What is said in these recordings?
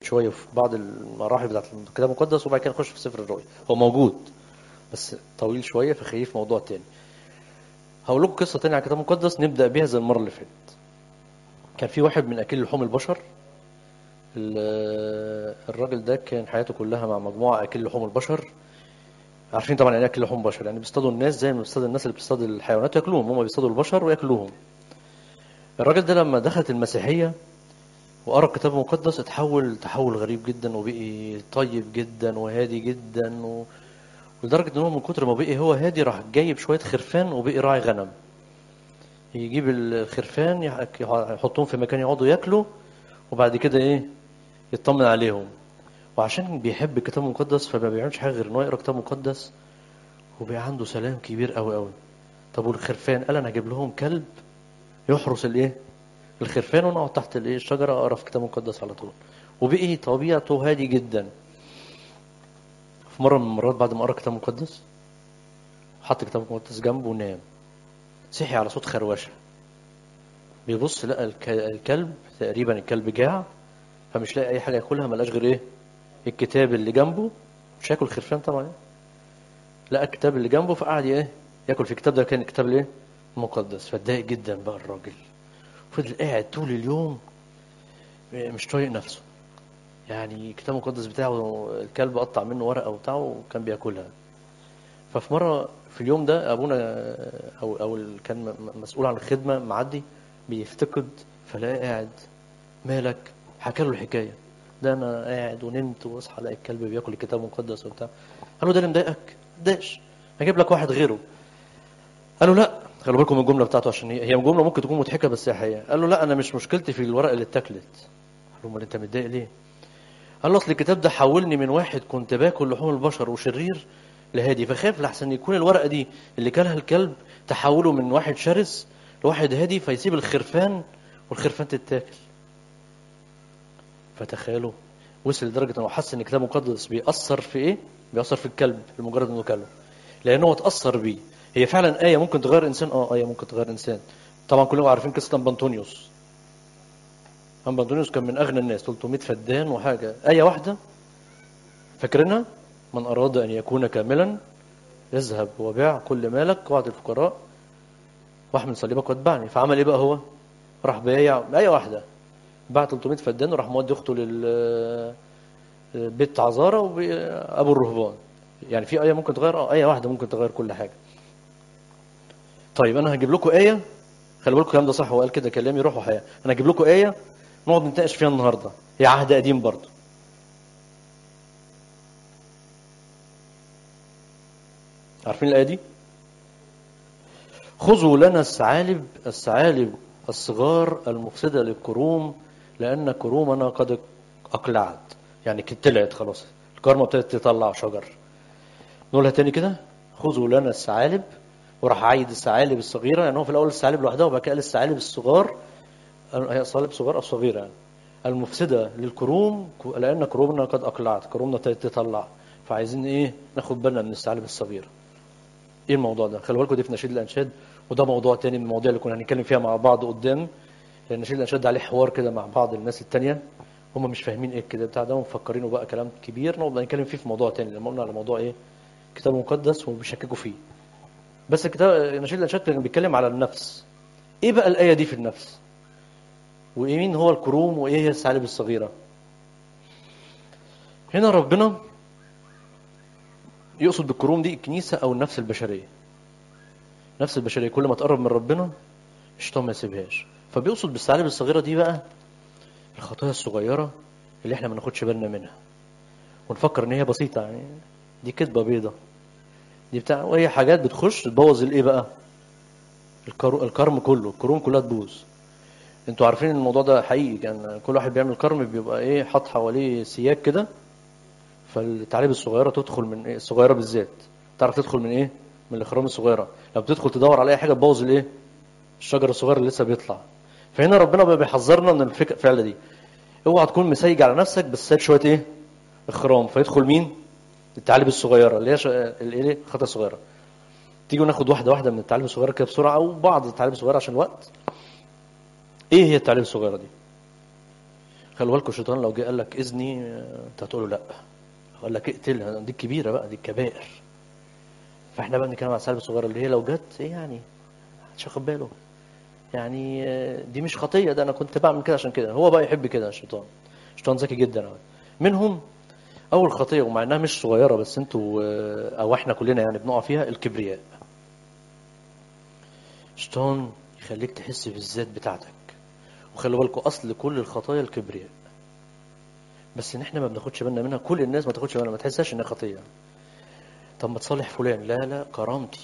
شويه في بعض المراحل بتاعت الكتاب المقدس وبعد كده نخش في سفر الرؤيا هو موجود بس طويل شويه فخليه في موضوع تاني هقول لكم قصه تانية على الكتاب المقدس نبدا بيها زي المره اللي فاتت كان في واحد من اكل لحوم البشر ال- الراجل ده كان حياته كلها مع مجموعه اكل لحوم البشر عارفين طبعا يعني إيه اكل لحوم بشر يعني بيصطادوا الناس زي ما بيصطاد الناس اللي بتصطاد الحيوانات ياكلوهم هم بيصطادوا البشر وياكلوهم الراجل ده لما دخلت المسيحيه وقرا الكتاب المقدس اتحول تحول غريب جدا وبقي طيب جدا وهادي جدا و... لدرجه ان هو من كتر ما بقي هو هادي راح جايب شويه خرفان وبقي راعي غنم يجيب الخرفان يح- يحطهم في مكان يقعدوا ياكلوا وبعد كده ايه يطمن عليهم وعشان بيحب الكتاب المقدس فما بيعملش حاجه غير ان هو يقرا الكتاب المقدس وبقى عنده سلام كبير قوي قوي طب والخرفان قال انا هجيب لهم كلب يحرس الايه الخرفان ونقعد تحت الايه الشجره اقرا في الكتاب المقدس على طول وبقي طبيعته هادي جدا في مره من المرات بعد ما قرا الكتاب المقدس حط الكتاب المقدس جنبه ونام صحي على صوت خروشه بيبص لقى الك- الكلب تقريبا الكلب جاع فمش لاقي اي حاجه ياكلها ملاش غير ايه الكتاب اللي جنبه مش هياكل خرفان طبعا لقى الكتاب اللي جنبه فقعد ايه ياكل في الكتاب ده كان الكتاب الايه المقدس فاتضايق جدا بقى الراجل فضل قاعد طول اليوم مش طايق نفسه يعني الكتاب المقدس بتاعه الكلب قطع منه ورقه وبتاعه وكان بياكلها ففي مره في اليوم ده ابونا او او اللي كان م- مسؤول عن الخدمه معدي بيفتقد فلاقيه قاعد مالك حكى له الحكايه ده انا قاعد ونمت واصحى الاقي الكلب بياكل الكتاب المقدس وبتاع قال له ده اللي مضايقك متضايقش هجيب لك واحد غيره قال له لا خلوا بالكم من الجمله بتاعته عشان هي هي جمله ممكن تكون مضحكه بس هي حقيقه قال له لا انا مش مشكلتي في الورقه اللي اتاكلت قال له امال انت متضايق ليه قال له اصل الكتاب ده حولني من واحد كنت باكل لحوم البشر وشرير لهادي فخاف لحسن يكون الورقه دي اللي كلها الكلب تحوله من واحد شرس لواحد هادي فيسيب الخرفان والخرفان تتاكل فتخيلوا وصل لدرجه انه حس ان الكتاب المقدس بيأثر في ايه؟ بيأثر في الكلب لمجرد انه كله لانه هو اتأثر بيه هي فعلا آية ممكن تغير انسان اه آية ممكن تغير انسان طبعا كلنا عارفين قصة أنبانتونيوس أنبانتونيوس كان من أغنى الناس 300 فدان وحاجة آية واحدة فاكرينها من أراد أن يكون كاملا اذهب وبيع كل مالك واعط الفقراء واحمل صليبك واتبعني فعمل ايه بقى هو؟ راح بايع آية واحدة باع 300 فدان وراح مودي اخته لل بيت عذارة وابو الرهبان يعني في آية ممكن تغير اه آية واحدة ممكن تغير كل حاجة طيب انا هجيب لكم آية خلي بالكم الكلام ده صح هو قال كده كلامي روح وحياة انا هجيب لكم آية نقعد نتناقش فيها النهارده هي عهد قديم برضه عارفين الآية دي؟ خذوا لنا الثعالب الثعالب الصغار المفسدة للكروم لأن كرومنا قد أقلعت يعني كانت طلعت خلاص الكرمة ابتدت تطلع شجر نقولها تاني كده خذوا لنا الثعالب وراح عايد الثعالب الصغيرة يعني هو في الأول الثعالب لوحدها وبعد كده قال الثعالب الصغار هي ثعالب صغار أو صغيرة يعني المفسدة للكروم لأن كرومنا قد أقلعت كرومنا ابتدت تطلع فعايزين إيه ناخد بالنا من الثعالب الصغيرة ايه الموضوع ده خلي بالكم دي في نشيد الانشاد وده موضوع تاني من المواضيع اللي كنا هنتكلم فيها مع بعض قدام لان نشيد الانشاد ده عليه حوار كده مع بعض الناس التانية هم مش فاهمين ايه الكتاب بتاع ده ومفكرينه بقى كلام كبير نقعد نتكلم فيه في موضوع تاني لما قلنا على موضوع ايه كتاب مقدس وبيشككوا فيه بس الكتاب نشيد الانشاد كان بيتكلم على النفس ايه بقى الايه دي في النفس وايه مين هو الكروم وايه هي الثعالب الصغيره هنا ربنا يقصد بالكروم دي الكنيسة أو النفس البشرية النفس البشرية كل ما تقرب من ربنا الشيطان ما يسيبهاش فبيقصد بالثعالب الصغيرة دي بقى الخطايا الصغيرة اللي احنا ما ناخدش بالنا منها ونفكر ان هي بسيطة يعني دي كذبة بيضة دي بتاع وهي حاجات بتخش تبوظ الايه بقى الكر... الكرم كله الكروم كلها تبوظ انتوا عارفين الموضوع ده حقيقي كان كل واحد بيعمل كرم بيبقى ايه حاط حواليه سياج كده فالتعاليب الصغيره تدخل من ايه الصغيره بالذات تعرف تدخل من ايه من الاخرام الصغيره لما بتدخل تدور على اي حاجه تبوظ الايه الشجر الصغير اللي لسه بيطلع فهنا ربنا بقى بيحذرنا من الفكره الفعله دي اوعى تكون مسيج على نفسك بس سايب شويه ايه اخرام فيدخل مين التعاليب الصغيره اللي هي ش... الايه الخطا الصغيره تيجي ناخد واحده واحده من التعاليب الصغيره كده بسرعه او بعض التعاليب الصغيره عشان الوقت ايه هي التعاليب الصغيره دي خلوا بالكم الشيطان لو جه قال لك اذني آه، انت هتقول له لا قال لك اقتلها دي الكبيره بقى دي الكبائر فاحنا بقى بنتكلم على السلب الصغيره اللي هي لو جت ايه يعني محدش واخد باله يعني آه، دي مش خطيه ده انا كنت بعمل كده عشان كده هو بقى يحب كده الشيطان الشيطان ذكي جدا أوي. منهم اول خطيه ومع انها مش صغيره بس انتوا آه، او احنا كلنا يعني بنقع فيها الكبرياء الشيطان يخليك تحس بالذات بتاعتك وخلوا بالكم اصل كل الخطايا الكبرياء بس ان احنا ما بناخدش بالنا منها كل الناس ما تاخدش بالها ما تحسهاش انها خطيه طب ما تصالح فلان لا لا كرامتي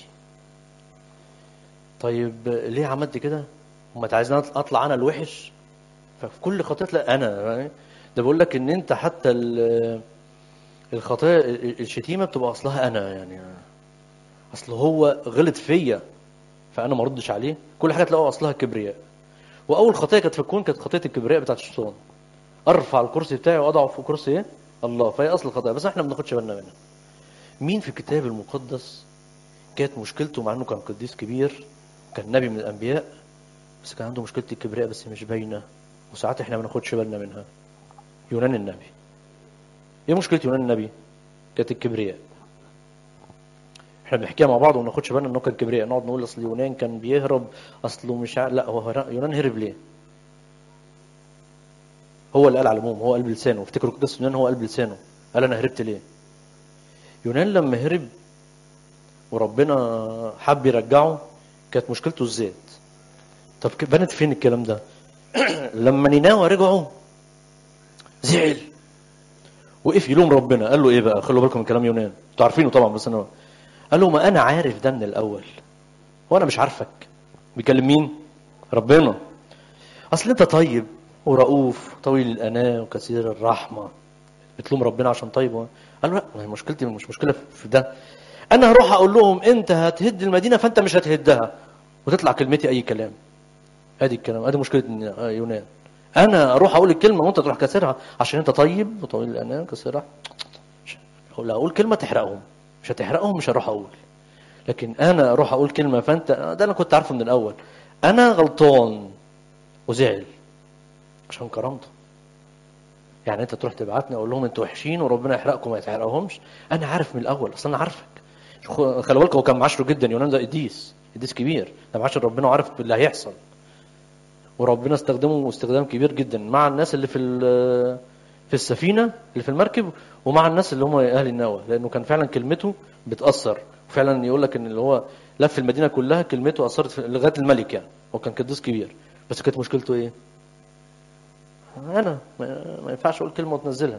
طيب ليه عملت كده وما انت عايزني اطلع انا الوحش ففي كل خطيه لا انا فاهم؟ ده بقول لك ان انت حتى ال- الخطايا الشتيمه بتبقى اصلها انا يعني اصل هو غلط فيا فانا ما ردش عليه كل حاجه تلاقوها اصلها كبرياء واول خطيه كانت في الكون كانت خطيه الكبرياء بتاعت الشيطان ارفع الكرسي بتاعي واضعه في كرسي ايه الله فهي اصل الخطايا بس احنا ما بناخدش بالنا منها مين في الكتاب المقدس كانت مشكلته مع انه كان قديس كبير كان نبي من الانبياء بس كان عنده مشكله الكبرياء بس مش باينه وساعات احنا ما بناخدش بالنا منها يونان النبي ايه مشكله يونان النبي كانت الكبرياء احنا بنحكيها مع بعض وما ناخدش بالنا انه كان كبرياء نقعد نقول اصل يونان كان بيهرب اصله مش عارف لا هو هر- يونان هرب ليه هو اللي قال على العموم هو قلب لسانه افتكروا قصه يونان هو قلب لسانه قال انا هربت ليه يونان لما هرب وربنا حب يرجعه كانت مشكلته الذات طب ك- بنت فين الكلام ده لما نينوى رجعوا زعل وقف يلوم ربنا قال له ايه بقى خلوا بالكم من كلام يونان انتوا عارفينه طبعا بس انا قال له ما انا عارف ده من الاول وانا مش عارفك بيكلم مين ربنا اصل انت طيب ورؤوف طويل الاناه وكثير الرحمه بتلوم ربنا عشان طيب و- قال له لا ما هي مشكلتي مش مشكله في ده انا هروح اقول لهم انت هتهد المدينه فانت مش هتهدها وتطلع كلمتي اي كلام ادي الكلام ادي مشكله يونان انا اروح اقول الكلمه وانت تروح كاسرها عشان انت طيب وطويل الاناه كثير الرحمه لا اقول كلمه تحرقهم مش هتحرقهم مش هروح اقول لكن انا اروح اقول كلمه فانت ده انا كنت عارفه من الاول انا غلطان وزعل عشان كرامته يعني انت تروح تبعتني اقول لهم انتوا وحشين وربنا يحرقكم ما يحرقهمش انا عارف من الاول اصل انا عارفك خ- خلي بالك هو كان معاشره جدا يونان ده قديس قديس كبير ده معاشر ربنا وعارف اللي هيحصل وربنا استخدمه استخدام كبير جدا مع الناس اللي في ال- في السفينه اللي في المركب ومع الناس اللي هم اهل النوى لانه كان فعلا كلمته بتاثر فعلا يقول لك ان اللي هو لف المدينه كلها كلمته اثرت في- لغايه الملك يعني هو كان قديس كبير بس كانت مشكلته ايه؟ انا ما, ما ينفعش اقول كلمه وتنزلها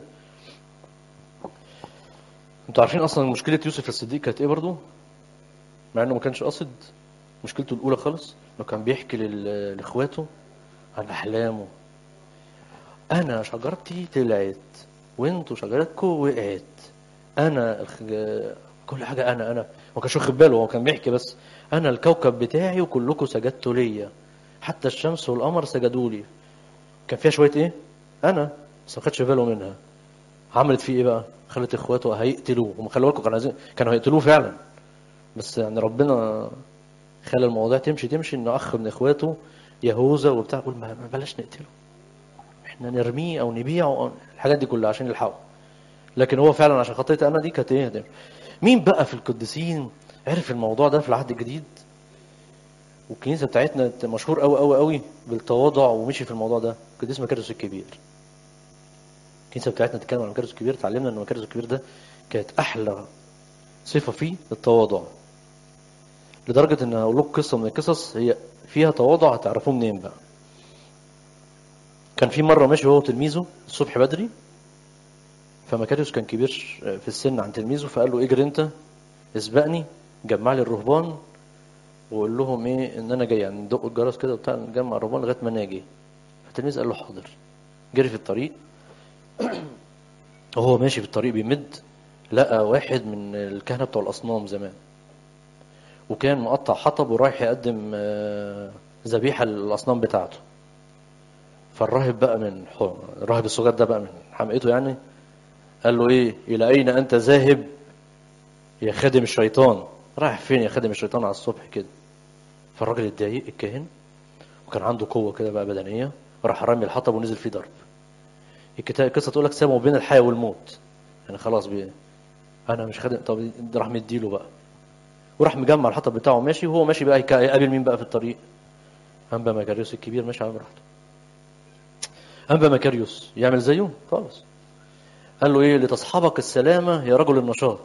انتوا عارفين اصلا مشكله يوسف الصديق كانت ايه برضو مع انه ما كانش قاصد مشكلته الاولى خالص انه كان بيحكي لل- لاخواته عن احلامه انا شجرتي طلعت وانتوا شجرتكم وقعت انا الخ- كل حاجه انا انا ما كانش واخد باله هو كان بيحكي بس انا الكوكب بتاعي وكلكم سجدتوا ليا حتى الشمس والقمر سجدوا لي كان فيها شويه ايه انا بس ما خدش باله منها عملت فيه ايه بقى خلت اخواته هيقتلوه هم خلي بالكم كانوا عايزين كانوا هيقتلوه فعلا بس يعني ربنا خلى المواضيع تمشي تمشي ان اخ من اخواته يهوذا وبتاع يقول ما ما بلاش نقتله احنا نرميه او نبيعه أو الحاجات دي كلها عشان يلحقوا لكن هو فعلا عشان خطيتي انا دي كانت ايه ده؟ مين بقى في القديسين عرف الموضوع ده في العهد الجديد والكنيسه بتاعتنا مشهور قوي قوي قوي بالتواضع ومشي في الموضوع ده القديس مكاريوس الكبير الكنيسه بتاعتنا تتكلم عن مكاريوس الكبير اتعلمنا ان مكاريوس الكبير ده كانت احلى صفه فيه التواضع لدرجه ان هقول لكم قصه من القصص هي فيها تواضع هتعرفوه منين بقى كان في مره ماشي هو وتلميذه الصبح بدري فمكاريوس كان كبير في السن عن تلميذه فقال له اجري انت اسبقني جمع لي الرهبان وقول لهم ايه ان انا جاي يعني ندق الجرس كده وبتاع نجمع الرهبان لغايه ما انا اجي فالتلميذ قال له حاضر جري في الطريق وهو ماشي في الطريق بيمد لقى واحد من الكهنه بتوع الاصنام زمان وكان مقطع حطب ورايح يقدم آه، ذبيحه للاصنام بتاعته فالراهب بقى من حو... الراهب الصغير ده بقى من حمقته يعني قال له ايه الى اين انت ذاهب يا خادم الشيطان رايح فين يا خادم الشيطان على الصبح كده فالراجل اتضايق الكاهن وكان عنده قوه كده بقى بدنيه راح رمي الحطب ونزل فيه ضرب الكتاب القصه تقول لك سابوا بين الحياه والموت يعني خلاص بي انا مش خادم طب ده راح مديله بقى وراح مجمع الحطب بتاعه ماشي وهو ماشي بقى يكا- يقابل مين بقى في الطريق انبا مكاريوس الكبير ماشي على براحته انبا مكاريوس يعمل زيه خالص قال له ايه لتصحبك السلامه يا رجل النشاط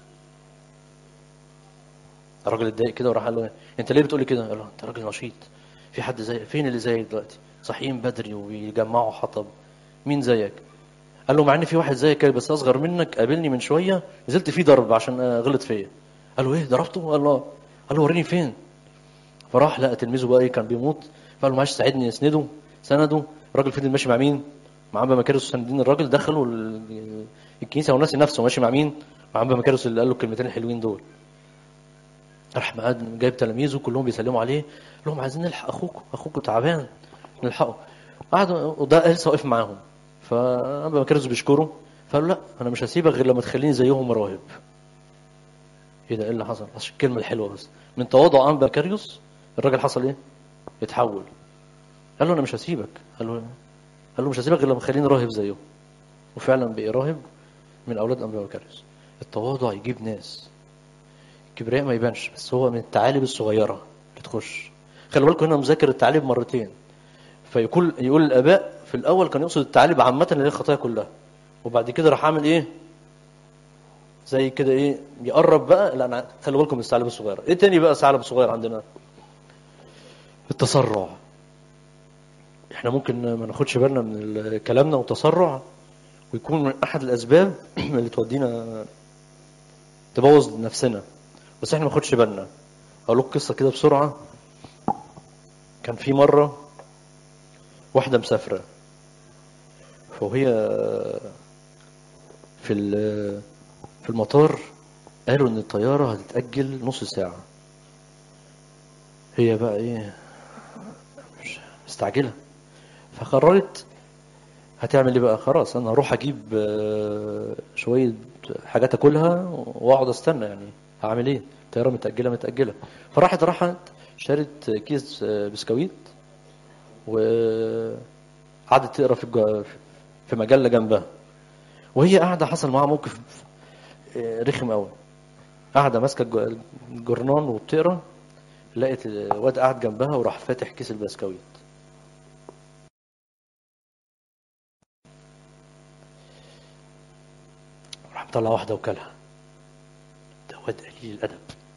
الراجل اتضايق كده وراح قال له إيه؟ انت ليه بتقول لي كده قال له انت راجل نشيط في حد زي فين اللي زيك دلوقتي صاحيين بدري وبيجمعوا حطب مين زيك قال له مع ان في واحد زيك بس اصغر منك قابلني من شويه نزلت فيه ضرب عشان آه، غلط فيا قال له ايه ضربته قال له آه. قال له وريني فين فراح لقى تلميذه بقى ايه كان بيموت فقال له معلش ساعدني اسنده سنده الراجل فضل ماشي مع مين مع انبا مكاريوس ساندين الراجل دخلوا ال- الكنيسه وناسي نفسه ماشي مع مين مع انبا مكاريوس اللي قال له الكلمتين الحلوين دول راح مقعد جايب تلاميذه كلهم بيسلموا عليه قال لهم عايزين نلحق اخوكم اخوكم تعبان نلحقه قعدوا وده لسه واقف معاهم فابا مكاريوس بيشكره فقال له لا انا مش هسيبك غير لما تخليني زيهم راهب ايه ده ايه اللي حصل عشان الكلمه الحلوه بس من تواضع انبا مكاريوس الراجل حصل ايه اتحول قال له انا مش هسيبك قال له قال له مش هسيبك غير لما تخليني راهب زيهم وفعلا بقي راهب من اولاد انبا مكاريوس التواضع يجيب ناس الكبرياء ما يبانش بس هو من التعالب الصغيره اللي تخش خلي بالكم هنا مذاكر التعالب مرتين فيقول يقول الاباء في الاول كان يقصد التعالب عامه اللي هي الخطايا كلها وبعد كده راح عامل ايه زي كده ايه يقرب بقى لا انا خلي بالكم من الثعالب الصغيره ايه تاني بقى ثعلب صغير عندنا التسرع احنا ممكن ما ناخدش بالنا من كلامنا وتسرع ويكون من احد الاسباب اللي تودينا تبوظ نفسنا بس احنا ما ناخدش بالنا اقول لكم قصه كده بسرعه كان في مره واحده مسافره فوهي في ال- في المطار قالوا ان الطياره هتتاجل نص ساعه هي بقى ايه مش مستعجله فقررت هتعمل ايه بقى خلاص انا هروح اجيب آه، شويه حاجات اكلها واقعد استنى يعني هعمل ايه الطياره متاجله متاجله فراحت راحت اشترت كيس آه، بسكويت وقعدت تقرا في الج- في مجله جنبها وهي قاعده حصل معاها موقف آه، رخم قوي قاعده ماسكه الج- الجرنان وبتقرا لقيت الواد قاعد جنبها وراح فاتح كيس البسكويت راح مطلع واحده وكلها ده واد قليل الادب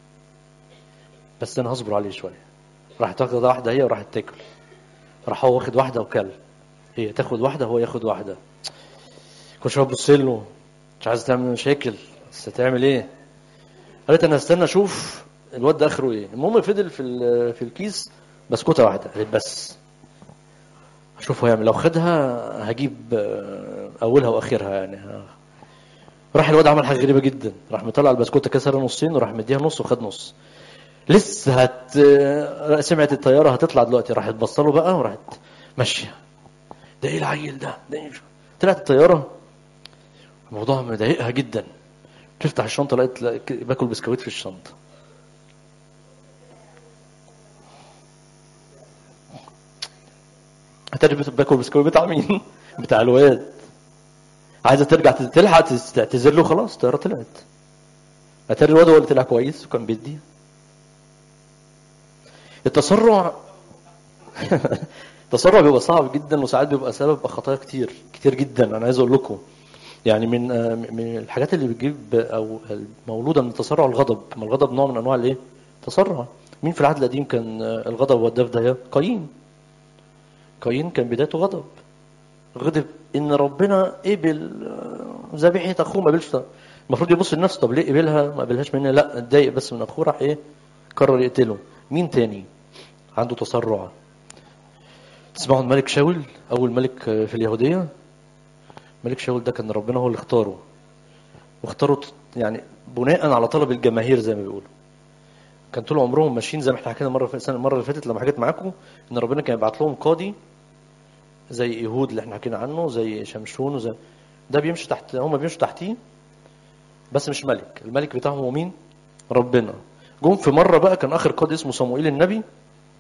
بس انا هصبر عليه شويه راح تاخد واحده هي وراحت تاكل راح هو واخد واحده وكل هي تاخد واحده هو ياخد واحده كل شويه تبص له مش عايز تعمل مشاكل بس هتعمل ايه قالت انا هستنى اشوف الواد ده اخره ايه المهم فضل في ال- في الكيس بسكوته واحده قالت بس اشوف هو يعمل لو خدها هجيب آه، اولها واخرها يعني ها. راح الواد عمل حاجه غريبه جدا راح مطلع البسكوته كسر نصين وراح مديها نص وخد نص لسه هت آه، سمعت الطياره هتطلع دلوقتي راحت بصله بقى وراحت ماشيه ده ايه العيل ده ده إيه؟ طلعت الطياره الموضوع مضايقها جدا تفتح الشنطه لقيت لقيت باكل بسكويت في الشنطه هترجع باكل بسكويت بتاع مين؟ بتاع الواد عايزه ترجع تلحق تعتذر له خلاص الطياره طلعت اتاري الواد هو اللي طلع كويس وكان بيدي التسرع التسرع بيبقى صعب جدا وساعات بيبقى سبب خطايا كتير كتير جدا انا عايز اقول لكم يعني من آه، من الحاجات اللي بتجيب او مولوده من التسرع الغضب ما الغضب نوع من انواع الايه تسرع مين في العهد القديم كان آه، الغضب وداه في داهيه قايين قايين كان بدايته غضب غضب ان ربنا قبل آه، ذبيحه اخوه ما قبلش المفروض يبص لنفسه طب ليه قبلها ما قبلهاش مني لا اتضايق بس من اخوه راح ايه قرر يقتله مين تاني عنده تسرع تسمعوا الملك شاول اول ملك آه، في اليهوديه ملك شاول ده كان ربنا هو اللي اختاره واختاره ت- يعني بناء على طلب الجماهير زي ما بيقولوا كان طول عمرهم ماشيين زي ما احنا حكينا المره السنه المره اللي فاتت لما حكيت معاكم ان ربنا كان يبعت لهم قاضي زي ايهود اللي احنا حكينا عنه زي شمشون وزي ده بيمشي تحت هم بيمشوا تحتيه بس مش ملك الملك بتاعهم هو مين ربنا جم في مره بقى كان اخر قاضي اسمه صموئيل النبي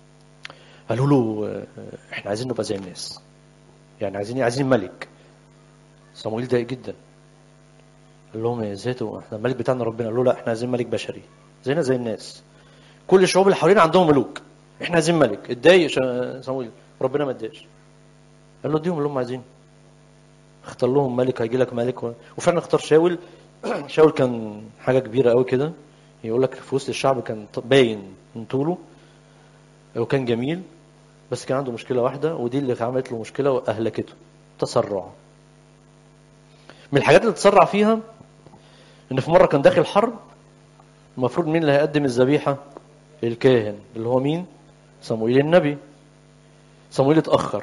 قالوا له آه، احنا عايزين نبقى زي الناس يعني عايزين إيه؟ عايزين ملك صمويل ضايق جدا قال لهم يا ذاته احنا الملك بتاعنا ربنا قال له لا احنا عايزين ملك بشري زينا زي الناس كل الشعوب اللي حوالينا عندهم ملوك احنا عايزين ملك اتضايق شا- صمويل ربنا ما اداش قال له اديهم اللي هم عايزينه اختار لهم ملك هيجي لك ملك و... وفعلا اختار شاول شاول كان حاجه كبيره قوي كده يقول لك في وسط الشعب كان ط- باين من طوله وكان جميل بس كان عنده مشكله واحده ودي اللي عملت له مشكله واهلكته تسرع من الحاجات اللي تسرع فيها ان في مره كان داخل حرب المفروض مين اللي هيقدم الذبيحه الكاهن اللي هو مين صموئيل النبي صموئيل اتاخر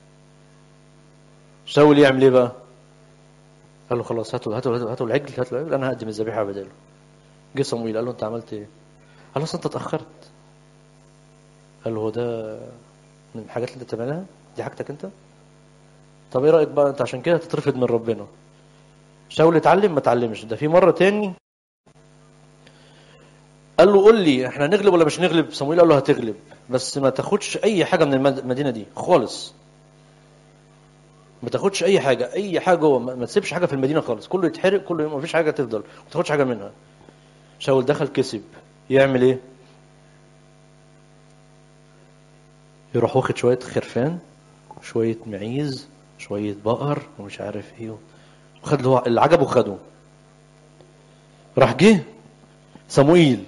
شاول يعمل ايه بقى قال له خلاص هاتوا هاتوا هاتوا, هاتوا العجل هاتوا العجل انا هقدم الذبيحه بداله جه صموئيل قال له انت عملت ايه قال له أصل انت اتاخرت قال له هو ده من الحاجات اللي انت بتعملها دي حاجتك انت طب ايه رايك بقى انت عشان كده هتترفض من ربنا شاول اتعلم ما اتعلمش ده في مره تاني قال له قول لي احنا هنغلب ولا مش نغلب صمويل قال له هتغلب بس ما تاخدش اي حاجه من المد- المدينه دي خالص ما تاخدش اي حاجه اي حاجه جوه ما ما تسيبش حاجه في المدينه خالص كله يتحرق كله ما فيش حاجه تفضل ما تاخدش حاجه منها شاول دخل كسب يعمل ايه يروح واخد شويه خرفان شويه معيز شويه بقر ومش عارف ايه وخد اللي هو اللي عجبه خده راح جه صموئيل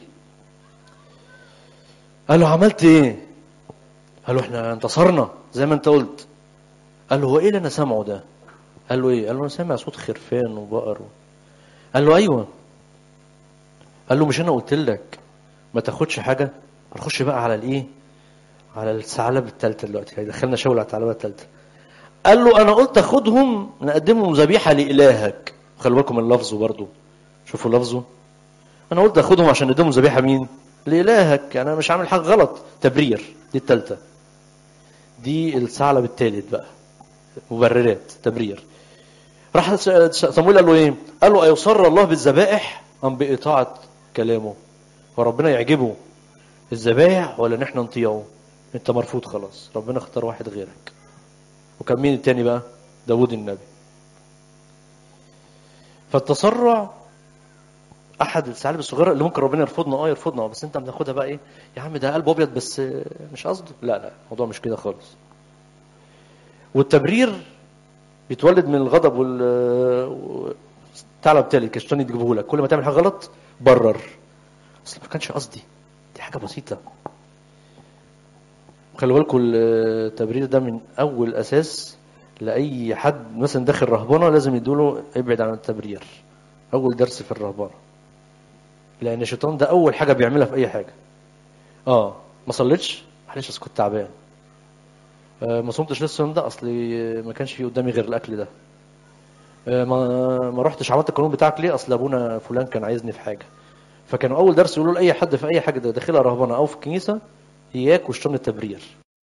قال له عملت ايه قال له احنا انتصرنا زي ما انت قلت قال له هو ايه اللي انا سامعه ده قال له ايه قال له انا سامع صوت خرفان وبقر قال له ايوه قال له مش انا قلت لك ما تاخدش حاجه هنخش بقى على الايه على الثعلب الثالثه دلوقتي هيدخلنا شاول على الثعلبه الثالثه قال له انا قلت اخدهم نقدمهم ذبيحه لالهك خلي بالكم من لفظه برضه شوفوا لفظه انا قلت اخدهم عشان نديهم ذبيحه مين لالهك يعني انا مش عامل حاجه غلط تبرير دي الثالثه دي الثعلب الثالث بقى مبررات تبرير راح س- صمويل قال له ايه قال له ايصر الله بالذبائح ام باطاعه كلامه فربنا يعجبه الذبائح ولا ان احنا نطيعه انت مرفوض خلاص ربنا اختار واحد غيرك وكان مين التاني بقى داود النبي فالتسرع احد الثعالب الصغيره اللي ممكن ربنا يرفضنا اه يرفضنا اه بس انت بتاخدها بقى ايه يا عم ده قلب ابيض بس مش قصده لا لا الموضوع مش كده خالص والتبرير بيتولد من الغضب وال الثعلب تالي الشيطان يجيبه لك كل ما تعمل حاجه غلط برر اصل ما كانش قصدي دي حاجه بسيطه خلي بالكم التبرير ده من اول اساس لاي حد مثلا داخل رهبنه لازم يدوله ابعد عن التبرير اول درس في الرهبنه لان الشيطان ده اول حاجه بيعملها في اي حاجه اه ما صليتش معلش بس كنت تعبان آه ما صمتش لسه الصيام ده اصلي ما كانش في قدامي غير الاكل ده آه ما ما رحتش عملت القانون بتاعك ليه اصل ابونا فلان كان عايزني في حاجه فكانوا اول درس يقولوا لاي حد في اي حاجه ده داخلها رهبنه او في الكنيسه اياك وشطان التبرير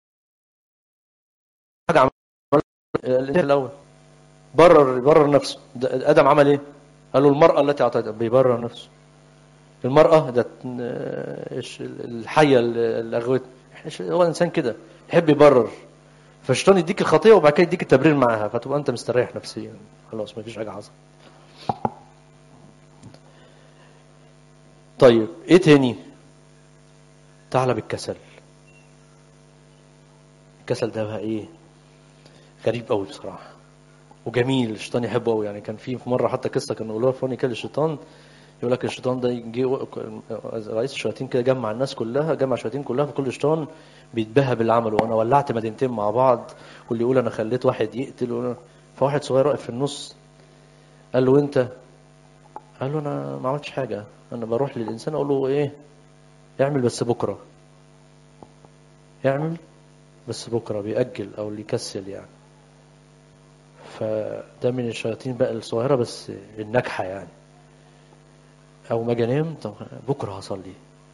حاجه عمل الانسان الاول برر برر نفسه ده ادم عمل ايه قال له المراه التي اعطيتها بيبرر نفسه المراه ده ايش الحيه اللي اغوت هو الانسان كده يحب يبرر فالشيطان يديك الخطيه وبعد كده يديك التبرير معاها فتبقى انت مستريح نفسيا خلاص مفيش حاجه حصلت طيب ايه تاني تعالى بالكسل الكسل ده بقى ايه غريب قوي بصراحه وجميل الشيطان يحبه قوي يعني كان في في مره حتى قصه كانوا يقولوها في كده الشيطان يقول لك الشيطان ده جه رئيس الشياطين كده جمع الناس كلها جمع الشياطين كلها فكل شيطان بيتباهى باللي عمله وانا ولعت مدينتين مع بعض واللي يقول انا خليت واحد يقتل وأنا... فواحد صغير واقف في النص قال له انت قال له انا ما عملتش حاجه انا بروح للانسان اقول له ايه اعمل بس بكره اعمل بس بكره بيأجل او اللي يكسل يعني فده من الشياطين بقى الصغيره بس الناجحه يعني او ما اجي انام طب بكره هصلي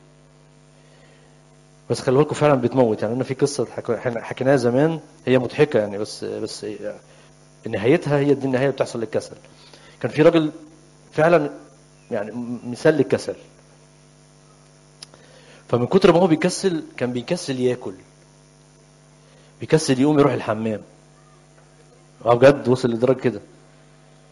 بس خلي بالكم فعلا بتموت يعني انا في قصه حكيناها زمان هي مضحكه يعني بس بس نهايتها هي دي النهايه بتحصل للكسل كان في راجل فعلا يعني مثال للكسل فمن كتر ما هو بيكسل كان بيكسل ياكل بيكسل يقوم يروح الحمام اه بجد وصل لدرجه كده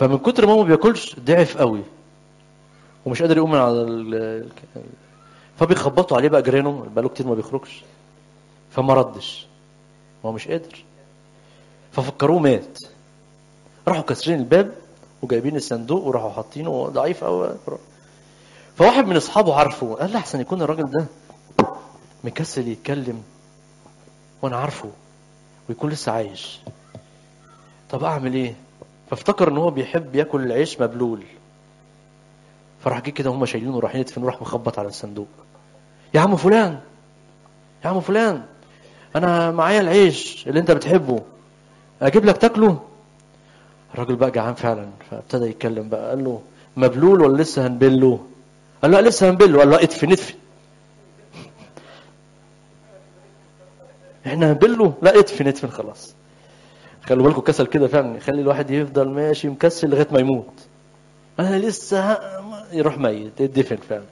فمن كتر ما هو ما بياكلش ضعف قوي ومش قادر يقوم من على ال... ال- فبيخبطوا عليه بقى جيرانه بقاله كتير ما بيخرجش فما ردش هو مش قادر ففكروه مات راحوا كاسرين الباب وجايبين الصندوق وراحوا حاطينه ضعيف قوي فواحد من اصحابه عارفه قال له احسن يكون الراجل ده مكسل يتكلم وانا عارفه ويكون لسه عايش طب اعمل ايه فافتكر ان هو بيحب ياكل العيش مبلول فراح جه كده هم شايلينه ورايحين يدفنوه راح مخبط على الصندوق يا عم فلان يا عم فلان انا معايا العيش اللي انت بتحبه اجيب لك تاكله الراجل بقى جعان فعلا فابتدى يتكلم بقى قال له مبلول ولا لسه هنبله قال له لا لسه هنبله قال له ادفن ادفن احنا هنبله لا ادفن ادفن خلاص خلوا بالكم كسل كده فعلا يخلي الواحد يفضل ماشي مكسل لغايه ما يموت انا لسه ه- يروح ميت يدفن فعلا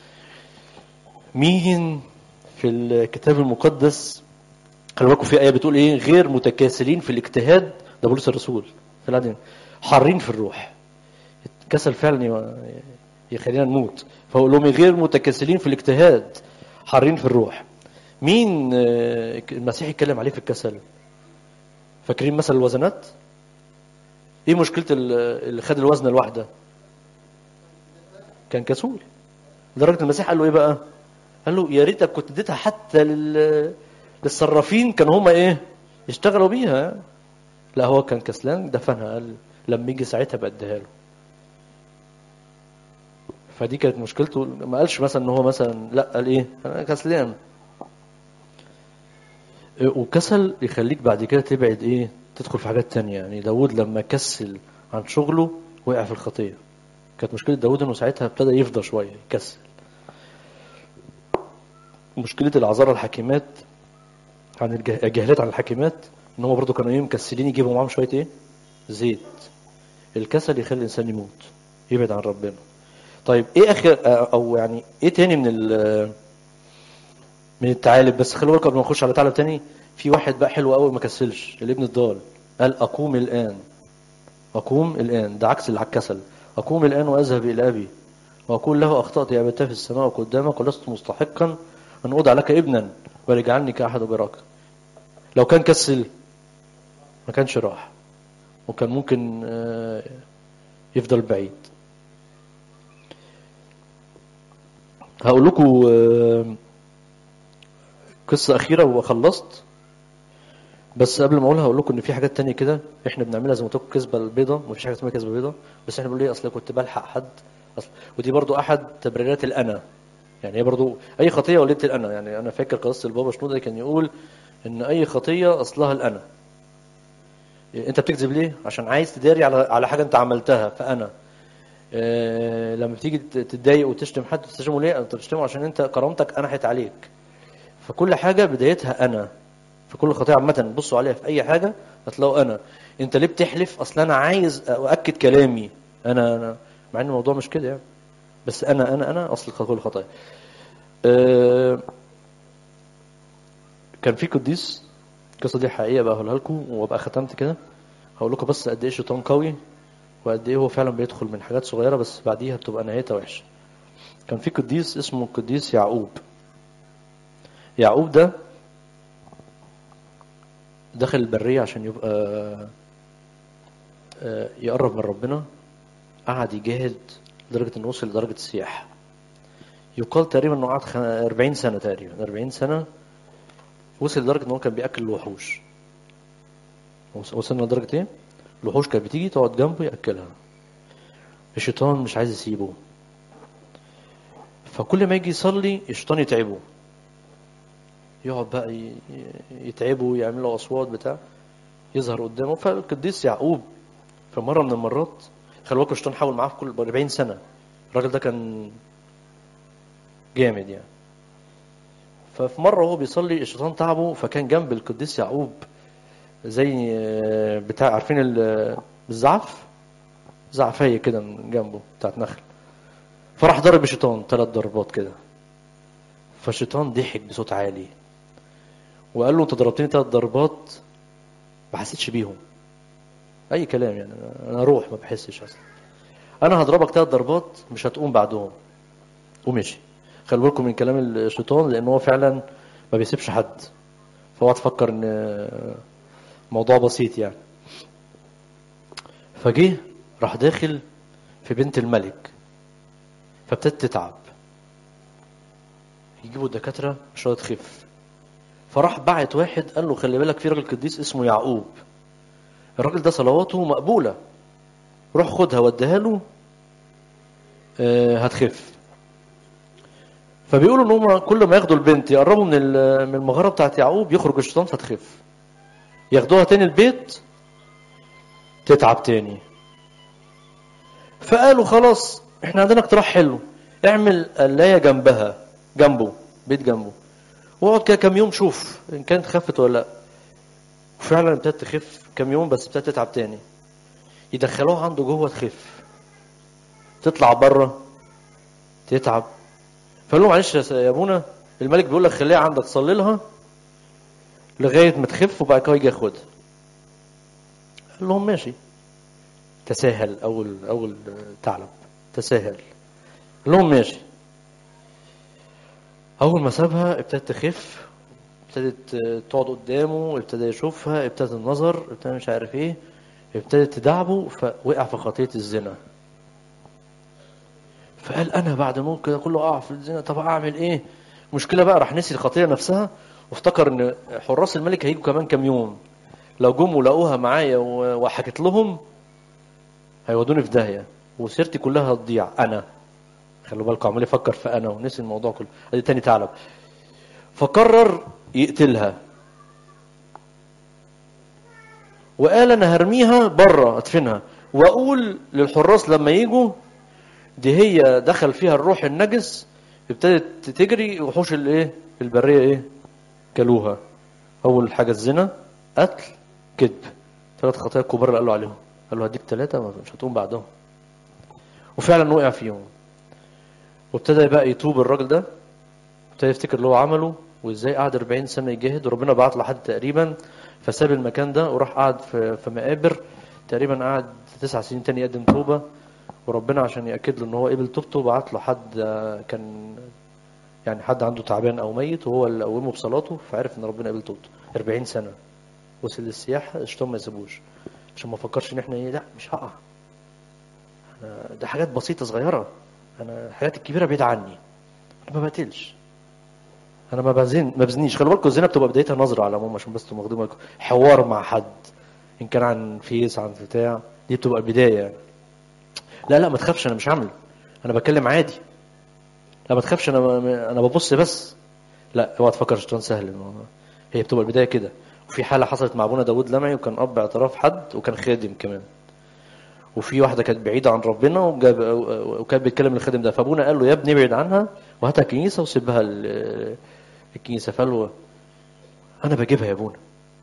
مين في الكتاب المقدس خلي بالكم في ايه بتقول ايه غير متكاسلين في الاجتهاد ده بولس الرسول في العدن حارين في الروح كسل فعلا ي- يخلينا نموت فهو لهم غير متكاسلين في الاجتهاد حارين في الروح مين آه، المسيح يتكلم عليه في الكسل فاكرين مثل الوزنات ايه مشكله ال- اللي خد الوزنه الواحده كان كسول لدرجه المسيح قال له ايه بقى قال له يا ريتك كنت اديتها حتى لل... للصرافين كانوا هم ايه يشتغلوا بيها لا هو كان كسلان دفنها قال لما يجي ساعتها بديها له فدي كانت مشكلته ما قالش مثلا ان هو مثلا لا قال ايه انا كسلان وكسل يخليك بعد كده تبعد ايه تدخل في حاجات تانية يعني داود لما كسل عن شغله وقع في الخطية كانت مشكلة داود انه ساعتها ابتدى يفضى شوية يكسل مشكلة العذارى الحكيمات عن الجه- الجاهلات عن الحكيمات ان هم برضو كانوا ايه مكسلين يجيبوا معاهم شوية ايه زيت الكسل يخلي الانسان يموت يبعد عن ربنا طيب ايه اخر او يعني ايه تاني من ال من التعالب بس خلي بالك قبل ما نخش على تعالب تاني في واحد بقى حلو قوي ما كسلش الابن الضال قال اقوم الان اقوم الان ده عكس اللي على الكسل اقوم الان واذهب الى ابي واقول له اخطات يا ابتاه في السماء وقدامك ولست مستحقا ان اودع لك ابنا بل اجعلني كاحد اجراك لو كان كسل ما كانش راح وكان ممكن آه، يفضل بعيد هقول لكم آه، قصة أخيرة وخلصت بس قبل ما أقولها هقول لكم إن في حاجات تانية كده إحنا بنعملها زي ما قلت لكم كذبة البيضة مفيش حاجة اسمها كذبة بيضة بس إحنا بنقول إيه أصل كنت بلحق حد أصل ودي برضو أحد تبريرات الأنا يعني هي برضو أي خطية ولدت الأنا يعني أنا فاكر قصة البابا شنودة كان يقول إن أي خطية أصلها الأنا أنت بتكذب ليه؟ عشان عايز تداري على على حاجة أنت عملتها فأنا آه، لما بتيجي تتضايق وتشتم حد تشتمه ليه؟ أنت بتشتمه عشان أنت كرامتك أنحت عليك فكل حاجة بدايتها أنا في كل خطيئة عامة بصوا عليها في أي حاجة هتلاقوا أنا أنت ليه بتحلف أصل أنا عايز أؤكد كلامي أنا أنا مع إن الموضوع مش كده يعني بس أنا أنا أنا أصل كل خطايا أه كان في قديس القصة دي حقيقية بقى هقولها لكم وابقى ختمت كده هقول لكم بس قد إيه الشيطان قوي وقد إيه هو فعلا بيدخل من حاجات صغيرة بس بعديها بتبقى نهايتها وحشة كان في قديس اسمه القديس يعقوب يعقوب ده دخل البرية عشان يبقى آه، يقرب من ربنا قعد يجاهد لدرجة انه وصل لدرجة السياحة يقال تقريبا انه قعد خ- 40 سنة تقريبا 40 سنة وصل لدرجة ان هو كان بياكل الوحوش وص- وصلنا لدرجة ايه؟ الوحوش كانت بتيجي تقعد جنبه ياكلها الشيطان مش عايز يسيبه فكل ما يجي يصلي الشيطان يتعبه يقعد بقى ي- ي- يتعبه يعملوا اصوات بتاع يظهر قدامه فالقديس يعقوب في مره من المرات خلي بالكم الشيطان حاول معاه في كل 40 سنه الراجل ده كان جامد يعني ففي مره وهو بيصلي الشيطان تعبه فكان جنب القديس يعقوب زي آه، بتاع عارفين ال- الزعف زعفية كده من جنبه بتاعت نخل فراح ضرب الشيطان ثلاث ضربات كده فالشيطان ضحك بصوت عالي وقال له انت ضربتني ثلاث ضربات ما حسيتش بيهم اي كلام يعني انا اروح ما بحسش اصلا انا هضربك ثلاث ضربات مش هتقوم بعدهم ومشي خلي بالكم من كلام الشيطان لان هو فعلا ما بيسيبش حد فهو تفكر ان موضوع بسيط يعني فجه راح داخل في بنت الملك فابتدت تتعب يجيبوا الدكاتره مش راضيه تخف فراح بعت واحد قال له خلي بالك في راجل قديس اسمه يعقوب الراجل ده صلواته مقبوله روح خدها وديها له آه، هتخف فبيقولوا ان هم كل ما ياخدوا البنت يقربوا من ال- من المغاره بتاعت يعقوب يخرج الشيطان فتخف ياخدوها تاني البيت تتعب تاني فقالوا خلاص احنا عندنا اقتراح حلو اعمل قلايه جنبها جنبه بيت جنبه واقعد كده كام يوم شوف ان كانت خفت ولا لا وفعلا ابتدت تخف كام يوم بس ابتدت تتعب تاني يدخلوها عنده جوه تخف تطلع بره تتعب فقال له معلش يا س- يا ابونا الملك بيقول لك خليها عندك صلي لها لغايه ما تخف وبعد كده يجي ياخدها قال لهم ماشي تساهل اول اول ثعلب تساهل قال لهم ماشي اول ما سابها ابتدت تخف ابتدت تقعد قدامه ابتدى يشوفها ابتدت النظر ابتدى مش عارف ايه ابتدت تدعبه فوقع في خطيه الزنا فقال انا بعد موت كده كله اقع في الزنا طب اعمل ايه مشكله بقى راح نسي الخطيه نفسها وافتكر ان حراس الملك هيجوا كمان كام يوم لو جم ولقوها معايا و- وحكيت لهم هيودوني في داهيه وسيرتي كلها هتضيع انا خلوا بالكم عمال يفكر في انا ونسي الموضوع كله ادي تاني ثعلب فقرر يقتلها وقال انا هرميها بره ادفنها واقول للحراس لما يجوا دي هي دخل فيها الروح النجس ابتدت تجري وحوش الايه البريه ايه كلوها اول حاجه الزنا قتل كذب ثلاث خطايا كبار اللي قالوا عليهم قال له هديك ثلاثه مش هتقوم بعدهم وفعلا وقع فيهم وابتدى بقى يتوب الراجل ده ابتدى يفتكر اللي هو عمله وازاي قعد 40 سنه يجاهد وربنا بعت له حد تقريبا فساب المكان ده وراح قعد في في مقابر تقريبا قعد تسع سنين تاني يقدم توبه وربنا عشان ياكد له ان هو قبل توبته بعت له حد آه، كان يعني حد عنده تعبان او ميت وهو اللي قومه بصلاته فعرف ان ربنا قبل توبته 40 سنه وصل للسياحه الشيطان ما يسيبوش عشان ما فكرش ان احنا ايه لا مش هقع أنا ده حاجات بسيطه صغيره انا الحاجات الكبيره بعيد عني انا ما بقتلش انا ما بزن ما بزنيش خلي بالكم الزنا بتبقى بدايتها نظره على العموم عشان بس تبقوا واخدين بالكم حوار مع حد ان كان عن فيس عن بتاع دي بتبقى البدايه يعني لا لا ما تخافش انا مش عامل انا بتكلم عادي لا ما تخافش انا انا ببص بس لا اوعى تفكر الشيطان سهل إنه هي بتبقى البدايه كده وفي حاله حصلت مع ابونا داوود لمعي وكان اب اعتراف حد وكان خادم كمان وفي واحده كانت بعيده عن ربنا وجاب وكان بيتكلم الخادم ده فابونا قال له يا ابني ابعد عنها وهاتها كنيسه وسيبها ال- الكنيسه فقال له انا بجيبها يا ابونا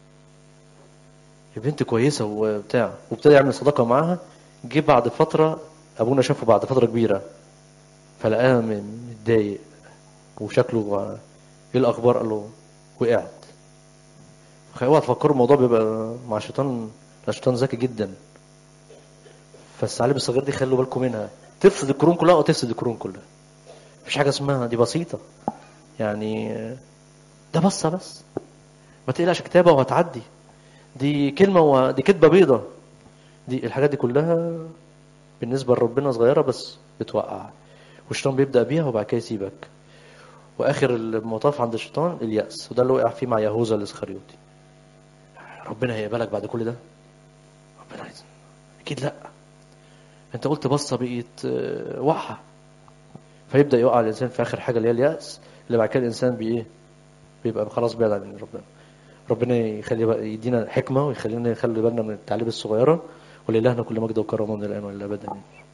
يا بنت كويسه وبتاع وابتدى يعمل صداقه معاها جه بعد فتره ابونا شافه بعد فتره كبيره فلقاها م- متضايق وشكله ايه الاخبار قال له وقعت اوعى تفكروا الموضوع بيبقى مع الشيطان الشيطان ذكي جدا فالثعالب الصغير دي خلوا بالكم منها تفسد القرون كلها او تفسد القرون كلها مفيش حاجه اسمها دي بسيطه يعني ده بصه بس ما تقلقش كتابه وهتعدي دي كلمه ودي كدبه بيضه دي الحاجات دي كلها بالنسبه لربنا صغيره بس بتوقع والشيطان بيبدا بيها وبعد كده يسيبك واخر المطاف عند الشيطان الياس وده اللي وقع فيه مع يهوذا الاسخريوطي ربنا هيقبلك بعد كل ده ربنا عايز اكيد لا انت قلت بصه بقيت آه، واقعه فيبدا يقع الانسان في اخر حاجه اللي هي الياس اللي بعد كده الانسان بي ايه بيبقى خلاص بعيد عن ربنا ربنا يخلي بقى يدينا حكمه ويخلينا نخلي بالنا من التعليم الصغيره ولله كل مجد وكرم من الان والى الابد امين